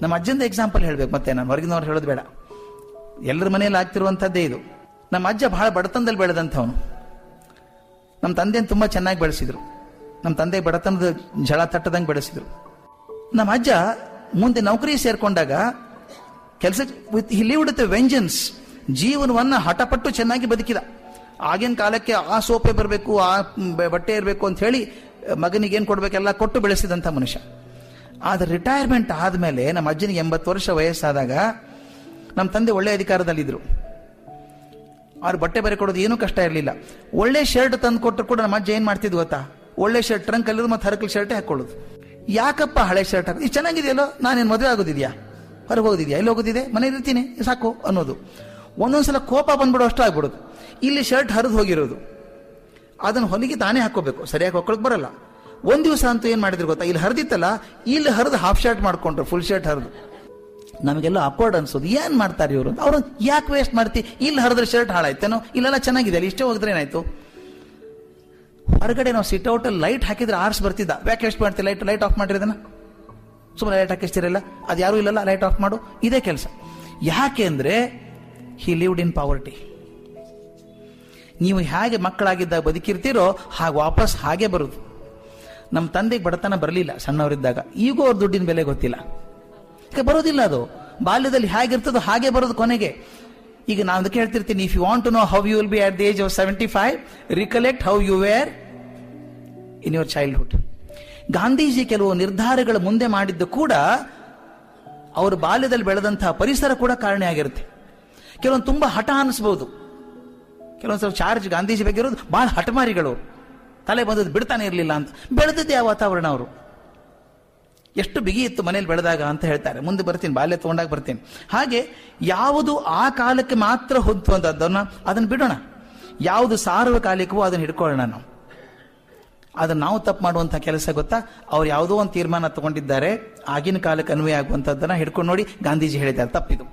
ನಮ್ಮ ಅಜ್ಜಂದ ಎಕ್ಸಾಂಪಲ್ ಹೇಳ್ಬೇಕು ಮತ್ತೆ ನಾನು ಹೊರಗಿನವ್ರು ಹೇಳೋದು ಬೇಡ ಎಲ್ಲರ ಮನೆಯಲ್ಲಿ ಆಗ್ತಿರುವಂಥದ್ದೇ ಇದು ನಮ್ಮ ಅಜ್ಜ ಬಹಳ ಬಡತನದಲ್ಲಿ ಬೆಳೆದಂಥವನು ನಮ್ಮ ತಂದೆಯನ್ನು ತುಂಬಾ ಚೆನ್ನಾಗಿ ಬೆಳೆಸಿದ್ರು ನಮ್ಮ ತಂದೆ ಬಡತನದ ಜಳ ತಟ್ಟದಂಗೆ ಬೆಳೆಸಿದ್ರು ನಮ್ಮ ಅಜ್ಜ ಮುಂದೆ ನೌಕರಿ ಸೇರ್ಕೊಂಡಾಗ ಕೆಲಸ with he lived with vengeance ಜೀವನವನ್ನ ಹಠಪಟ್ಟು ಚೆನ್ನಾಗಿ ಬದುಕಿದ ಆಗಿನ ಕಾಲಕ್ಕೆ ಆ ಸೋಪೆ ಬರಬೇಕು ಆ ಬ- ಬಟ್ಟೆ ಇರಬೇಕು ಅಂತ ಹೇಳಿ ಮಗನಿಗೆ ಏನು ಕೊಡ್ಬೇಕೆಲ್ಲ ಕೊಟ್ಟು ಬೆಳೆಸಿದಂಥ ಮನುಷ್ಯ ಆದ್ರೆ ರಿಟೈರ್ಮೆಂಟ್ ಆದಮೇಲೆ ನಮ್ಮ ಅಜ್ಜನಿಗೆ ಎಂಬತ್ತು ವರ್ಷ ವಯಸ್ಸಾದಾಗ ನಮ್ಮ ತಂದೆ ಒಳ್ಳೆ ಅಧಿಕಾರದಲ್ಲಿದ್ದರು ಅವ್ರು ಬಟ್ಟೆ ಬರೆ ಕೊಡೋದು ಏನೂ ಕಷ್ಟ ಇರಲಿಲ್ಲ ಒಳ್ಳೆ ಶರ್ಟ್ ತಂದು ಕೊಟ್ಟರು ಕೂಡ ನಮ್ಮ ಅಜ್ಜ ಏನ್ ಮಾಡ್ತಿದ್ ಗೊತ್ತಾ ಒಳ್ಳೆ ಶರ್ಟ್ ಟ್ರಂಕ್ ಅಲ್ಲಿರೋದು ಮತ್ತೆ ಹರಕಲ್ ಶರ್ಟೇ ಹಾಕೊಳ್ಳೋದು ಯಾಕಪ್ಪ ಹಳೆ ಶರ್ಟ್ ಹಾಕೋದು ಇದು ಚೆನ್ನಾಗಿದೆಯಲ್ಲೋ ನಾನೇನು ಮದುವೆ ಆಗೋದಿದ್ಯಾ ಹೊರಗೆ ಹೋಗೋದಿದ್ಯಾ ಎಲ್ಲಿ ಹೋಗೋದಿದೆ ಮನೇಲಿ ಇರ್ತೀನಿ ಸಾಕು ಅನ್ನೋದು ಒಂದೊಂದ್ಸಲ ಕೋಪ ಬಂದ್ಬಿಡೋ ಅಷ್ಟು ಆಗ್ಬಿಡೋದು ಇಲ್ಲಿ ಶರ್ಟ್ ಹರಿದು ಹೋಗಿರೋದು ಅದನ್ನು ಹೊಲಿಗೆ ತಾನೇ ಹಾಕೋಬೇಕು ಸರಿಯಾಗಿ ಹಾಕೊಳಕ್ ಬರಲ್ಲ ಒಂದ್ ದಿವಸ ಅಂತೂ ಏನ್ ಮಾಡಿದ್ರು ಗೊತ್ತಾ ಇಲ್ಲಿ ಹರಿದಿತ್ತಲ್ಲ ಇಲ್ಲಿ ಹರಿದು ಹಾಫ್ ಶರ್ಟ್ ಮಾಡ್ಕೊಂಡ್ರು ಫುಲ್ ಶರ್ಟ್ ಹರಿದು ನಮಗೆಲ್ಲ ಅಕ್ವರ್ಡ್ ಅನ್ಸೋದು ಏನ್ ಮಾಡ್ತಾರೆ ಇವರು ಅವ್ರು ಯಾಕೆ ವೇಸ್ಟ್ ಮಾಡ್ತಿ ಇಲ್ಲಿ ಹರಿದ್ರೆ ಶರ್ಟ್ ಹಾಳಾಯ್ತೇನೋ ಇಲ್ಲೆಲ್ಲ ಚೆನ್ನಾಗಿದೆ ಅಲ್ಲಿ ಇಷ್ಟೇ ಹೋಗಿದ್ರೆ ಏನಾಯ್ತು ಹೊರಗಡೆ ನಾವು ಸಿಟ್ ಔಟ್ ಅಲ್ಲಿ ಲೈಟ್ ಹಾಕಿದ್ರೆ ಆರ್ಸ್ ಬರ್ತಿದ್ದ ಯಾಕೆ ವೇಸ್ಟ್ ಮಾಡ್ತೀವಿ ಲೈಟ್ ಲೈಟ್ ಆಫ್ ಮಾಡಿರೋದನ್ನ ಸುಮ್ಮನೆ ಲೈಟ್ ಹಾಕಿಸ್ತಿರಲ್ಲ ಅದು ಯಾರು ಇಲ್ಲಲ್ಲ ಲೈಟ್ ಆಫ್ ಮಾಡು ಇದೇ ಕೆಲಸ ಯಾಕೆ ಅಂದ್ರೆ ಹಿ ಲಿವ್ಡ್ ಇನ್ ಪಾವರ್ಟಿ ನೀವು ಹೇಗೆ ಮಕ್ಕಳಾಗಿದ್ದಾಗ ಬದುಕಿರ್ತೀರೋ ಹಾಗೆ ವಾಪಸ್ ಹಾಗೆ ಬರುದು ನಮ್ಮ ತಂದೆಗೆ ಬಡತನ ಬರಲಿಲ್ಲ ಸಣ್ಣವರಿದ್ದಾಗ ಈಗೂ ಅವ್ರ ದುಡ್ಡಿನ ಬೆಲೆ ಗೊತ್ತಿಲ್ಲ ಯಾಕೆ ಬರೋದಿಲ್ಲ ಅದು ಬಾಲ್ಯದಲ್ಲಿ ಹೇಗಿರ್ತದೋ ಹಾಗೆ ಬರೋದು ಕೊನೆಗೆ ಈಗ ನಾನು ಅದಕ್ಕೆ ಹೇಳ್ತಿರ್ತೀನಿ if you want to know how you will be at the age of seventy five recollect how you were in your childhood Gandhiji ಕೆಲವು ನಿರ್ಧಾರಗಳು ಮುಂದೆ ಮಾಡಿದ್ದು ಕೂಡ ಅವರು ಬಾಲ್ಯದಲ್ಲಿ ಬೆಳೆದಂತಹ ಪರಿಸರ ಕೂಡ ಕಾರಣೆಯಾಗಿರುತ್ತೆ ಕೆಲವೊಂದು ತುಂಬಾ ಹಠ ಅನಿಸ್ಬೋದು ಕೆಲವೊಂದು ಸ್ವಲ್ಪ ಚಾರ್ಜ್ ಗಾಂಧೀಜಿ ಬಗ್ಗೆ ಇರೋದು ಬಹಳ ಹಠಮಾರಿಗಳು ತಲೆ ಬಂದದ್ದು ಬಿಡ್ತಾನೆ ಇರಲಿಲ್ಲ ಅಂತ ಬೆಳೆದದ್ದೇ ಆ ವಾತಾವರಣ ಅವರು ಎಷ್ಟು ಬಿಗಿ ಇತ್ತು ಮನೇಲಿ ಬೆಳೆದಾಗ ಅಂತ ಹೇಳ್ತಾರೆ ಮುಂದೆ ಬರ್ತೀನಿ ಬಾಲ್ಯ ತಗೊಂಡಾಗ ಬರ್ತೀನಿ ಹಾಗೆ ಯಾವುದು ಆ ಕಾಲಕ್ಕೆ ಮಾತ್ರ ಹೊಂದುವಂಥದ್ದನ್ನ ಅದನ್ನು ಬಿಡೋಣ ಯಾವುದು ಸಾರ್ವಕಾಲಿಕವೋ ಅದನ್ನು ಹಿಡ್ಕೊಳ್ಳೋಣ ನಾವು ಅದನ್ನ ನಾವು ತಪ್ಪು ಮಾಡುವಂಥ ಕೆಲಸ ಗೊತ್ತಾ ಅವ್ರು ಯಾವುದೋ ಒಂದು ತೀರ್ಮಾನ ತಗೊಂಡಿದ್ದಾರೆ ಆಗಿನ ಕಾಲಕ್ಕೆ ಅನ್ವಯ ಆಗುವಂಥದ್ದನ್ನ ಹಿಡ್ಕೊಂಡು ನೋಡಿ ಗಾಂಧೀಜಿ ಹೇಳಿದ್ದಾರೆ ತಪ್ಪಿದು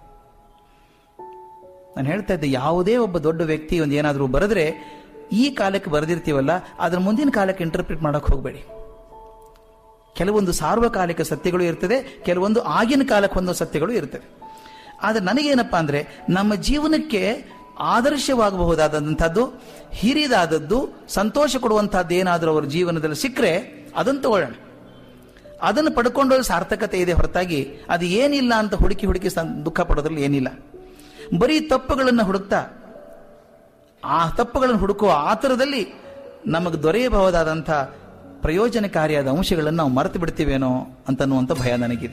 ನಾನು ಹೇಳ್ತಾ ಇದ್ದೆ ಯಾವುದೇ ಒಬ್ಬ ದೊಡ್ಡ ವ್ಯಕ್ತಿ ಒಂದು ಏನಾದರೂ ಬರೆದ್ರೆ ಈ ಕಾಲಕ್ಕೆ ಬರೆದಿರ್ತೀವಲ್ಲ ಅದರ ಮುಂದಿನ ಕಾಲಕ್ಕೆ ಇಂಟರ್ಪ್ರಿಟ್ ಮಾಡಕ್ ಹೋಗಬೇಡಿ ಕೆಲವೊಂದು ಸಾರ್ವಕಾಲಿಕ ಸತ್ಯಗಳು ಇರ್ತದೆ ಕೆಲವೊಂದು ಆಗಿನ ಕಾಲಕ್ಕೆ ಹೊಂದೋ ಸತ್ಯಗಳು ಇರ್ತದೆ ಆದ್ರೆ ನನಗೇನಪ್ಪಾ ಅಂದ್ರೆ ನಮ್ಮ ಜೀವನಕ್ಕೆ ಆದರ್ಶವಾಗಬಹುದಾದಂಥದ್ದು ಹಿರಿದಾದದ್ದು ಸಂತೋಷ ಕೊಡುವಂತಹದ್ದು ಏನಾದರೂ ಅವರ ಜೀವನದಲ್ಲಿ ಸಿಕ್ಕರೆ ಅದನ್ನು ತಗೊಳ್ಳೋಣ ಅದನ್ನು ಪಡ್ಕೊಂಡು ಸಾರ್ಥಕತೆ ಇದೆ ಹೊರತಾಗಿ ಅದು ಏನಿಲ್ಲ ಅಂತ ಹುಡುಕಿ ಹುಡುಕಿ ಸಂ- ದುಃಖ ಪಡೋದ್ರಲ್ಲಿ ಏನಿಲ್ಲ ಬರೀ ತಪ್ಪುಗಳನ್ನು ಹುಡುಕ್ತಾ ಆ ತಪ್ಪುಗಳನ್ನು ಹುಡುಕುವ ಆತರದಲ್ಲಿ ನಮಗೆ ದೊರೆಯಬಹುದಾದಂಥ ಪ್ರಯೋಜನಕಾರಿಯಾದ ಅಂಶಗಳನ್ನು ನಾವು ಮರೆತು ಬಿಡ್ತೀವೇನೋ ಅಂತನ್ನುವಂಥ ಭಯ ನನಗಿದೆ